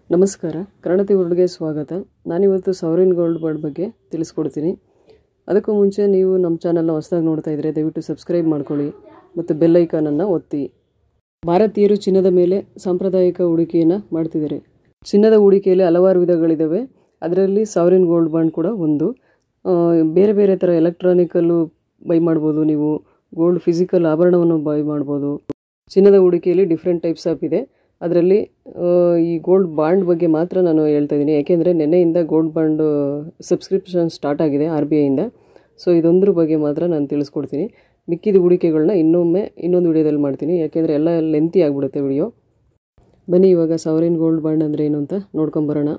ನಮಸ್ಕಾರ ಕನ್ನಡತಿ ವರ್ಡ್ಗೆ ಸ್ವಾಗತ ನಾನಿವತ್ತು ಸವರಿನ್ ಗೋಲ್ಡ್ ಬಾಂಡ್ ಬಗ್ಗೆ ತಿಳಿಸ್ಕೊಡ್ತೀನಿ ಅದಕ್ಕೂ ಮುಂಚೆ ನೀವು ನಮ್ಮ ಚಾನಲ್ನ ಹೊಸದಾಗಿ ನೋಡ್ತಾ ಇದ್ದರೆ ದಯವಿಟ್ಟು ಸಬ್ಸ್ಕ್ರೈಬ್ ಮಾಡ್ಕೊಳ್ಳಿ ಮತ್ತು ಬೆಲ್ ಐಕಾನನ್ನು ಒತ್ತಿ ಭಾರತೀಯರು ಚಿನ್ನದ ಮೇಲೆ ಸಾಂಪ್ರದಾಯಿಕ ಹೂಡಿಕೆಯನ್ನು ಮಾಡ್ತಿದ್ದಾರೆ ಚಿನ್ನದ ಹೂಡಿಕೆಯಲ್ಲಿ ಹಲವಾರು ವಿಧಗಳಿದ್ದಾವೆ ಅದರಲ್ಲಿ ಸಾವರಿನ್ ಗೋಲ್ಡ್ ಬಾಂಡ್ ಕೂಡ ಒಂದು ಆ, ಬೇರೆ ಬೇರೆ ಥರ ಎಲೆಕ್ಟ್ರಾನಿಕಲ್ಲು ಬೈ ಮಾಡ್ಬೋದು ನೀವು ಗೋಲ್ಡ್ ಫಿಸಿಕಲ್ ಆಭರಣವನ್ನು ಬೈ ಮಾಡ್ಬೋದು ಚಿನ್ನದ ಹೂಡಿಕೆಯಲ್ಲಿ ಡಿಫ್ರೆಂಟ್ ಟೈಪ್ಸ್ ಆಫ್ ಇದೆ ಅದರಲ್ಲಿ ಈ ಗೋಲ್ಡ್ ಬಾಂಡ್ ಬಗ್ಗೆ ಮಾತ್ರ ನಾನು ಹೇಳ್ತಾ ಇದ್ದೀನಿ ಯಾಕೆಂದರೆ ನೆನ್ನೆಯಿಂದ ಗೋಲ್ಡ್ ಬಾಂಡ್ ಸಬ್ಸ್ಕ್ರಿಪ್ಷನ್ ಸ್ಟಾರ್ಟ್ ಆಗಿದೆ ಆರ್ ಬಿ ಐಯಿಂದ ಸೊ ಇದೊಂದ್ರ ಬಗ್ಗೆ ಮಾತ್ರ ನಾನು ತಿಳಿಸ್ಕೊಡ್ತೀನಿ ಮಿಕ್ಕಿದ ಹೂಡಿಕೆಗಳನ್ನ ಇನ್ನೊಮ್ಮೆ ಇನ್ನೊಂದು ವಿಡಿಯೋದಲ್ಲಿ ಮಾಡ್ತೀನಿ ಯಾಕೆಂದರೆ ಎಲ್ಲ ಲೆಂತಿ ಆಗಿಬಿಡುತ್ತೆ ವಿಡಿಯೋ ಬನ್ನಿ ಇವಾಗ ಸಾವರಿನ್ ಗೋಲ್ಡ್ ಬಾಂಡ್ ಅಂದರೆ ಏನು ಅಂತ ನೋಡ್ಕೊಂಬರೋಣ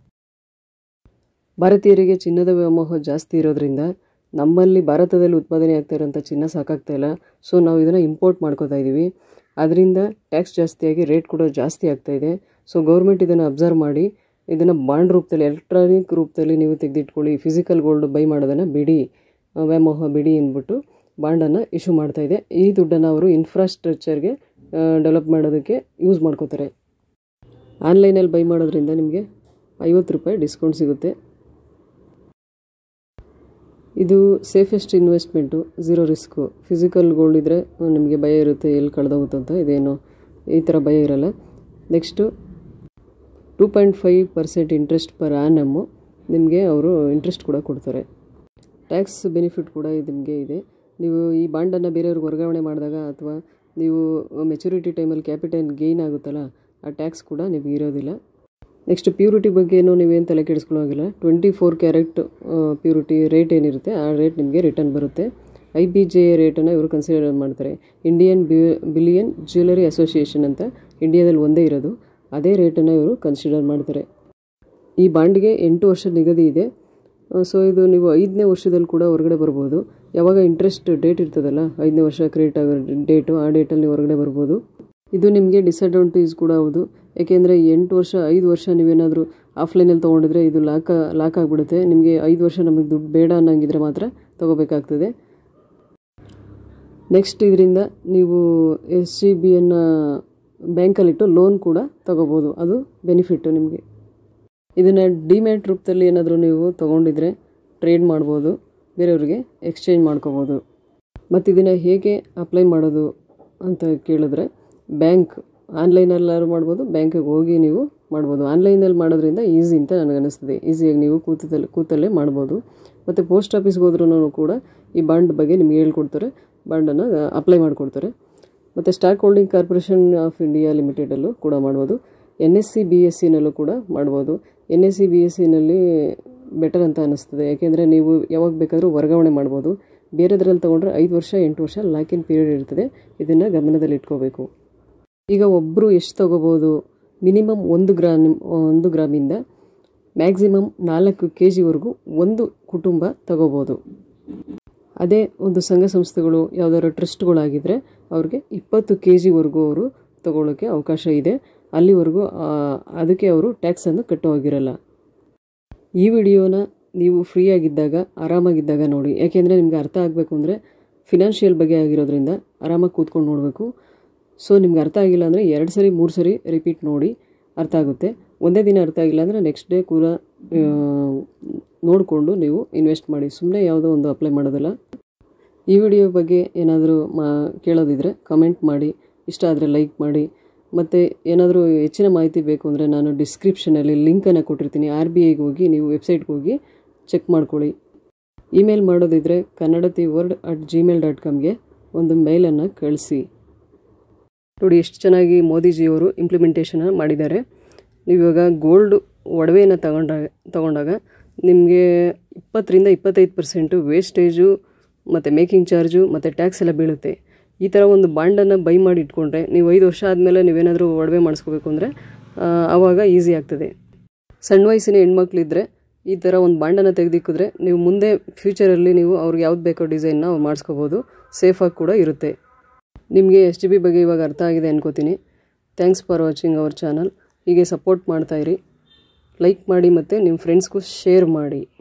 ಭಾರತೀಯರಿಗೆ ಚಿನ್ನದ ವ್ಯಾಮೋಹ ಜಾಸ್ತಿ ಇರೋದ್ರಿಂದ ನಮ್ಮಲ್ಲಿ ಭಾರತದಲ್ಲಿ ಉತ್ಪಾದನೆ ಆಗ್ತಾ ಇರೋಂಥ ಚಿನ್ನ ಸಾಕಾಗ್ತಾ ಇಲ್ಲ ಸೊ ನಾವು ಇದನ್ನು ಇಂಪೋರ್ಟ್ ಮಾಡ್ಕೋತಾ ಇದ್ದೀವಿ ಅದರಿಂದ ಟ್ಯಾಕ್ಸ್ ಜಾಸ್ತಿಯಾಗಿ ರೇಟ್ ಕೂಡ ಜಾಸ್ತಿ ಆಗ್ತಾ ಇದೆ ಸೊ ಗೌರ್ಮೆಂಟ್ ಇದನ್ನು ಅಬ್ಸರ್ವ್ ಮಾಡಿ ಇದನ್ನು ಬಾಂಡ್ ರೂಪದಲ್ಲಿ ಎಲೆಕ್ಟ್ರಾನಿಕ್ ರೂಪದಲ್ಲಿ ನೀವು ತೆಗೆದಿಟ್ಕೊಳ್ಳಿ ಫಿಸಿಕಲ್ ಗೋಲ್ಡ್ ಬೈ ಮಾಡೋದನ್ನು ಬಿಡಿ ಆ, ವ್ಯಾಮೋಹ ಬಿಡಿ ಅಂದ್ಬಿಟ್ಟು ಬಾಂಡನ್ನು ಇಶ್ಯೂ ಮಾಡ್ತಾ ಇದೆ ಈ ದುಡ್ಡನ್ನು ಅವರು ಇನ್ಫ್ರಾಸ್ಟ್ರಕ್ಚರ್ಗೆ ಡೆವಲಪ್ ಮಾಡೋದಕ್ಕೆ ಯೂಸ್ ಮಾಡ್ಕೋತಾರೆ ಆನ್ಲೈನಲ್ಲಿ ಬೈ ಮಾಡೋದ್ರಿಂದ ನಿಮಗೆ ಐವತ್ತು ರೂಪಾಯಿ ಡಿಸ್ಕೌಂಟ್ ಸಿಗುತ್ತೆ ಇದು safest investment zero risk physical gold ಇದ್ದರೆ ನಿಮಗೆ ಭಯ ಇರುತ್ತೆ ಎಲ್ಲಿ ಕಳೆದೋಗುತ್ತೆ ಅಂತ ಇದೇನು ಈ ಥರ ಭಯ ಇರಲ್ಲ next two point five percent interest per annum ನಿಮಗೆ ಅವರು ಇಂಟ್ರೆಸ್ಟ್ ಕೂಡ ಕೊಡ್ತಾರೆ ಟ್ಯಾಕ್ಸ್ ಬೆನಿಫಿಟ್ ಕೂಡ ಇದು ನಿಮಗೆ ಇದೆ ನೀವು ಈ ಬಾಂಡನ್ನು ಬೇರೆಯವ್ರಿಗೆ ವರ್ಗಾವಣೆ ಮಾಡಿದಾಗ ಅಥವಾ ನೀವು ಮೆಚುರಿಟಿ ಟೈಮಲ್ಲಿ ಕ್ಯಾಪಿಟಲ್ ಗೇಯ್ನ್ ಆಗುತ್ತಲ್ಲ ಆ ಟ್ಯಾಕ್ಸ್ ಕೂಡ ನಿಮಗೆ ಇರೋದಿಲ್ಲ ನೆಕ್ಸ್ಟ್ ಪ್ಯೂರಿಟಿ ಬಗ್ಗೆ ಏನು ನೀವೇನು ತಲೆ ಕೆಡಿಸ್ಕೊಳ್ಳೋಗಿಲ್ಲ twenty four carat purity rate ಏನಿರುತ್ತೆ ಆ ರೇಟ್ ನಿಮಗೆ ರಿಟರ್ನ್ ಬರುತ್ತೆ ಐ ಬಿ ಜೆ ರೇಟನ್ನು ಇವರು ಕನ್ಸಿಡರ್ ಮಾಡ್ತಾರೆ Indian B bullion jewellery association ಅಂತ ಇಂಡಿಯಾದಲ್ಲಿ ಒಂದೇ ಇರೋದು ಅದೇ ರೇಟನ್ನು ಇವರು ಕನ್ಸಿಡರ್ ಮಾಡ್ತಾರೆ ಈ ಬಾಂಡ್ಗೆ ಎಂಟು ವರ್ಷ ನಿಗದಿ ಇದೆ ಸೊ ಇದು ನೀವು ಐದನೇ ವರ್ಷದಲ್ಲಿ ಕೂಡ ಹೊರಗಡೆ ಬರ್ಬೋದು ಯಾವಾಗ ಇಂಟ್ರೆಸ್ಟ್ ಡೇಟ್ ಇರ್ತದಲ್ಲ ಐದನೇ ವರ್ಷ ಕ್ರಿಯೇಟ್ ಆಗೋ ಡೇಟು ಆ ಡೇಟಲ್ಲಿ ನೀವು ಹೊರಗಡೆ ಬರ್ಬೋದು ಇದು ನಿಮಗೆ ಡಿಸಡ್ವಾಂಟೇಜ್ ಕೂಡ ಹೌದು ಏಕೆಂದರೆ ಎಂಟು ವರ್ಷ ಐದು ವರ್ಷ ನೀವೇನಾದರೂ ಆಫ್ಲೈನಲ್ಲಿ ತೊಗೊಂಡಿದ್ರೆ ಇದು ಲಾಕ್ ಲಾಕ್ ಆಗಿಬಿಡುತ್ತೆ ನಿಮಗೆ ಐದು ವರ್ಷ ನಮಗೆ ದುಡ್ಡು ಬೇಡ ಅನ್ನಂಗಿದ್ರೆ ಮಾತ್ರ ತೊಗೋಬೇಕಾಗ್ತದೆ ನೆಕ್ಸ್ಟ್ ಇದರಿಂದ ನೀವು ಎಸ್ ಸಿ ಬಿಯನ್ನು ಬ್ಯಾಂಕಲ್ಲಿಟ್ಟು ಲೋನ್ ಕೂಡ ತೊಗೋಬೋದು ಅದು ಬೆನಿಫಿಟ್ಟು ನಿಮಗೆ ಇದನ್ನು ಡಿಮ್ಯಾಟ್ ರೂಪದಲ್ಲಿ ಏನಾದರೂ ನೀವು ತೊಗೊಂಡಿದ್ರೆ ಟ್ರೇಡ್ ಮಾಡ್ಬೋದು ಬೇರೆಯವ್ರಿಗೆ ಎಕ್ಸ್ಚೇಂಜ್ ಮಾಡ್ಕೋಬೋದು ಮತ್ತು ಇದನ್ನು ಹೇಗೆ ಅಪ್ಲೈ ಮಾಡೋದು ಅಂತ ಕೇಳಿದ್ರೆ ಬ್ಯಾಂಕ್ ಆನ್ಲೈನಲ್ಲಾದ್ರು ಮಾಡ್ಬೋದು ಬ್ಯಾಂಕಿಗೆ ಹೋಗಿ ನೀವು ಮಾಡ್ಬೋದು ಆನ್ಲೈನಲ್ಲಿ ಮಾಡೋದ್ರಿಂದ ಈಸಿ ಅಂತ ನನಗನ್ನಿಸ್ತದೆ ಈಸಿಯಾಗಿ ನೀವು ಕೂತದಲ್ಲಿ ಕೂತಲ್ಲೇ ಮಾಡ್ಬೋದು ಮತ್ತು ಪೋಸ್ಟ್ ಆಫೀಸ್ಗೆ ಹೋದ್ರೂ ಕೂಡ ಈ ಬಾಂಡ್ ಬಗ್ಗೆ ನಿಮ್ಗೆ ಹೇಳ್ಕೊಡ್ತಾರೆ ಬಾಂಡನ್ನು ಅಪ್ಲೈ ಮಾಡಿಕೊಡ್ತಾರೆ ಮತ್ತು stock holding corporation of India ಲಿಮಿಟೆಡಲ್ಲೂ ಕೂಡ ಮಾಡ್ಬೋದು N S C B S ಸಿನಲ್ಲೂ ಕೂಡ ಮಾಡ್ಬೋದು N S C B S ಸಿನಲ್ಲಿ ಬೆಟರ್ ಅಂತ ಅನ್ನಿಸ್ತದೆ ಯಾಕೆಂದರೆ ನೀವು ಯಾವಾಗ ಬೇಕಾದರೂ ವರ್ಗಾವಣೆ ಮಾಡ್ಬೋದು ಬೇರೆದ್ರಲ್ಲಿ ತೊಗೊಂಡ್ರೆ ಐದು ವರ್ಷ ಎಂಟು ವರ್ಷ ಲಾಕಿನ್ ಪೀರಿಯಡ್ ಇರ್ತದೆ ಇದನ್ನು ಗಮನದಲ್ಲಿ ಇಟ್ಕೋಬೇಕು ಈಗ ಒಬ್ಬರು ಎಷ್ಟು ತೊಗೋಬೋದು ಮಿನಿಮಮ್ ಒಂದು ಗ್ರಾಮ್ ಒಂದು ಗ್ರಾಮಿಂದ ಮ್ಯಾಕ್ಸಿಮಮ್ ನಾಲ್ಕು ಕೆ ಜಿವರೆಗೂ ಒಂದು ಕುಟುಂಬ ತಗೋಬೋದು ಅದೇ ಒಂದು ಸಂಘ ಸಂಸ್ಥೆಗಳು ಯಾವುದಾದ್ರು ಟ್ರಸ್ಟ್ಗಳಾಗಿದ್ದರೆ ಅವ್ರಿಗೆ ಇಪ್ಪತ್ತು ಕೆ ಜಿವರೆಗೂ ಅವರು ತಗೊಳ್ಳೋಕ್ಕೆ ಅವಕಾಶ ಇದೆ ಅಲ್ಲಿವರೆಗೂ ಆ, ಅದಕ್ಕೆ ಅವರು ಟ್ಯಾಕ್ಸನ್ನು ಕಟ್ಟೋಗಿರಲ್ಲ ಈ ವಿಡಿಯೋನ ನೀವು ಫ್ರೀ ಆಗಿದ್ದಾಗ ಆರಾಮಾಗಿದ್ದಾಗ ನೋಡಿ ಯಾಕೆಂದರೆ ನಿಮ್ಗೆ ಅರ್ಥ ಆಗಬೇಕು ಅಂದರೆ ಫಿನಾನ್ಷಿಯಲ್ ಬಗ್ಗೆ ಆಗಿರೋದ್ರಿಂದ ಆರಾಮಾಗಿ ಕೂತ್ಕೊಂಡು ನೋಡಬೇಕು ಸೊ ನಿಮ್ಗೆ ಅರ್ಥ ಆಗಿಲ್ಲ ಅಂದರೆ ಎರಡು ಸರಿ ಮೂರು ಸರಿ ರಿಪೀಟ್ ನೋಡಿ ಅರ್ಥ ಆಗುತ್ತೆ ಒಂದೇ ದಿನ ಅರ್ಥ ಆಗಿಲ್ಲ ಅಂದರೆ ನೆಕ್ಸ್ಟ್ ಡೇ ಕೂಡ ನೋಡಿಕೊಂಡು ನೀವು ಇನ್ವೆಸ್ಟ್ ಮಾಡಿ ಸುಮ್ಮನೆ ಯಾವುದೋ ಒಂದು ಅಪ್ಲೈ ಮಾಡೋದಿಲ್ಲ ಈ ವಿಡಿಯೋ ಬಗ್ಗೆ ಏನಾದರೂ ಮಾ ಕೇಳೋದಿದ್ರೆ ಕಮೆಂಟ್ ಮಾಡಿ ಇಷ್ಟ ಆದರೆ ಲೈಕ್ ಮಾಡಿ ಮತ್ತು ಏನಾದರೂ ಹೆಚ್ಚಿನ ಮಾಹಿತಿ ಬೇಕು ಅಂದರೆ ನಾನು ಡಿಸ್ಕ್ರಿಪ್ಷನಲ್ಲಿ ಲಿಂಕನ್ನು ಕೊಟ್ಟಿರ್ತೀನಿ ಆರ್ ಬಿ ಐಗೆ ಹೋಗಿ ನೀವು ವೆಬ್ಸೈಟ್ಗೆ ಹೋಗಿ ಚೆಕ್ ಮಾಡ್ಕೊಳ್ಳಿ ಇಮೇಲ್ ಮಾಡೋದಿದ್ರೆ Kannadathi word at Gmail dot ಕಾಮ್ಗೆ ಒಂದು ಮೇಲನ್ನು ಕಳಿಸಿ ನೋಡಿ ಎಷ್ಟು ಚೆನ್ನಾಗಿ ಮೋದಿಜಿಯವರು ಇಂಪ್ಲಿಮೆಂಟೇಷನ್ ಮಾಡಿದ್ದಾರೆ ನೀವು ಇವಾಗ ಗೋಲ್ಡ್ ಒಡವೆಯನ್ನು ತಗೊಂಡಾಗ ತಗೊಂಡಾಗ ನಿಮಗೆ ಇಪ್ಪತ್ತರಿಂದ ಇಪ್ಪತ್ತೈದು ಪರ್ಸೆಂಟು ವೇಸ್ಟೇಜು ಮತ್ತು ಮೇಕಿಂಗ್ ಚಾರ್ಜು ಮತ್ತು ಟ್ಯಾಕ್ಸ್ ಎಲ್ಲ ಬೀಳುತ್ತೆ ಈ ಥರ ಒಂದು ಬಾಂಡನ್ನು ಬೈ ಮಾಡಿ ಇಟ್ಕೊಂಡ್ರೆ ನೀವು ಐದು ವರ್ಷ ಆದಮೇಲೆ ನೀವೇನಾದರೂ ಒಡವೆ ಮಾಡಿಸ್ಕೋಬೇಕು ಅಂದರೆ ಆವಾಗ ಈಸಿ ಆಗ್ತದೆ ಸಣ್ಣ ವಯಸ್ಸಿನ ಹೆಣ್ಮಕ್ಳಿದ್ರೆ ಈ ಥರ ಒಂದು ಬಾಂಡನ್ನು ತೆಗೆದಿಕ್ಕಿದ್ರೆ ನೀವು ಮುಂದೆ ಫ್ಯೂಚರಲ್ಲಿ ನೀವು ಅವ್ರಿಗೆ ಯಾವ್ದು ಬೇಕೋ ಡಿಸೈನ್ನ ಅವ್ರು ಮಾಡಿಸ್ಕೋಬೋದು ಸೇಫಾಗಿ ಕೂಡ ಇರುತ್ತೆ ನಿಮಗೆ ಎಸ್ ಜಿ ಬಿ ಬಗ್ಗೆ ಇವಾಗ ಅರ್ಥ ಆಗಿದೆ ಅನ್ಕೋತೀನಿ thanks for watching our channel ಹೀಗೆ ಸಪೋರ್ಟ್ ಮಾಡ್ತಾಯಿರಿ ಲೈಕ್ ಮಾಡಿ ಮತ್ತು ನಿಮ್ಮ ಫ್ರೆಂಡ್ಸ್ಗೂ ಶೇರ್ ಮಾಡಿ